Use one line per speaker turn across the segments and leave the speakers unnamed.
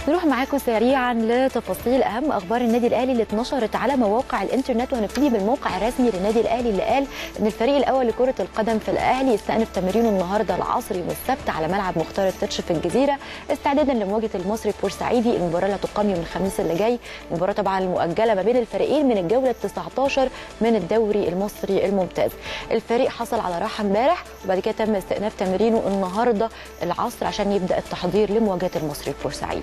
نروح معاكم سريعا لتفاصيل اهم اخبار النادي الاهلي اللي اتنشرت على مواقع الانترنت وهنبتدي بالموقع الرسمي للنادي الاهلي اللي قال ان الفريق الاول لكره القدم في الاهلي يستأنف تمرينه النهارده العصر يوم السبت على ملعب مختار التتش في الجزيره استعدادا لمواجهه المصري بورسعيدي المباراه اللي هتقام يوم الخميس اللي جاي المباراه طبعا المؤجله ما بين الفريقين من الجوله 19 من الدوري المصري الممتاز الفريق حصل على راحه امبارح وبعد كده تم استئناف تمرينه النهارده العصر عشان يبدا التحضير لمواجهه المصري البورسعيدي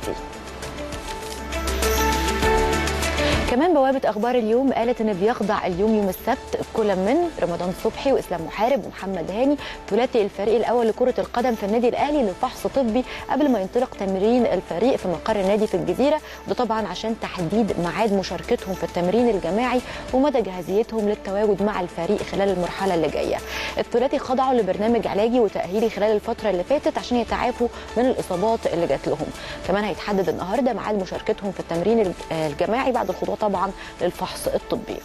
كمان بوابة أخبار اليوم قالت إن بيخضع اليوم يوم السبت كل من رمضان صبحي وإسلام محارب ومحمد هاني ثلاثي الفريق الأول لكرة القدم في النادي الأهلي لفحص طبي قبل ما ينطلق تمرين الفريق في مقر النادي في الجزيرة وده طبعا عشان تحديد ميعاد مشاركتهم في التمرين الجماعي ومدى جاهزيتهم للتواجد مع الفريق خلال المرحلة اللي جاية الثلاثي خضعوا لبرنامج علاجي وتأهيلي خلال الفترة اللي فاتت عشان يتعافوا من الإصابات اللي جات لهم كمان هيتحدد النهارده ميعاد مشاركتهم في التمرين الجماعي بعد الخطوة طبعا للفحص الطبي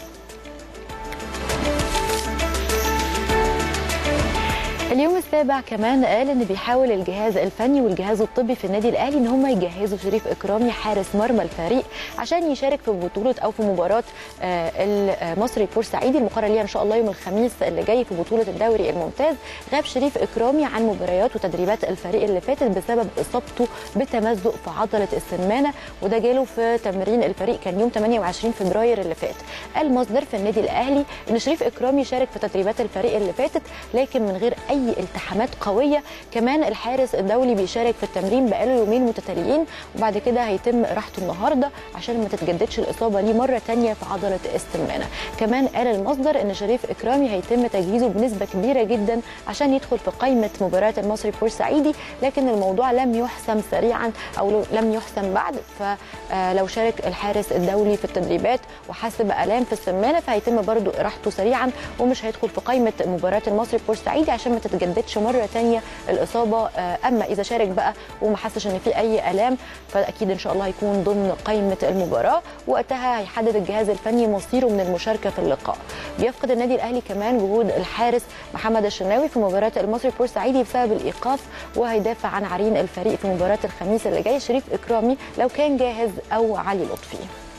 اليوم السابع كمان قال ان بيحاول الجهاز الفني والجهاز الطبي في النادي الاهلي ان هم يجهزوا شريف اكرامي حارس مرمى الفريق عشان يشارك في بطوله او في مباراه المصري بورسعيدي المقرر ليها ان شاء الله يوم الخميس اللي جاي في بطوله الدوري الممتاز غاب شريف اكرامي عن مباريات وتدريبات الفريق اللي فاتت بسبب اصابته بتمزق في عضله السمانه وده جاله في تمرين الفريق كان يوم 28 فبراير اللي فات قال مصدر في النادي الاهلي ان شريف اكرامي شارك في تدريبات الفريق اللي فاتت لكن من غير اي التحامات قويه كمان الحارس الدولي بيشارك في التمرين بقاله يومين متتاليين وبعد كده هيتم راحته النهارده عشان ما تتجددش الاصابه ليه مره ثانيه في عضله السمانه كمان قال المصدر ان شريف اكرامي هيتم تجهيزه بنسبه كبيره جدا عشان يدخل في قائمه مباراه المصري بورسعيدي لكن الموضوع لم يحسم سريعا او لم يحسم بعد فلو شارك الحارس الدولي في التدريبات وحس بالام في السمانه فهيتم برضو راحته سريعا ومش هيدخل في قائمه مباراه المصري بورسعيدي عشان ما تتجددش مره ثانيه الاصابه اما اذا شارك بقى وما حسش ان في اي الام فاكيد ان شاء الله هيكون ضمن قائمه المباراه وقتها هيحدد الجهاز الفني مصيره من المشاركه في اللقاء بيفقد النادي الاهلي كمان جهود الحارس محمد الشناوي في مباراه المصري بورسعيدي بسبب الايقاف وهيدافع عن عرين الفريق في مباراه الخميس اللي جاي شريف اكرامي لو كان جاهز او علي لطفي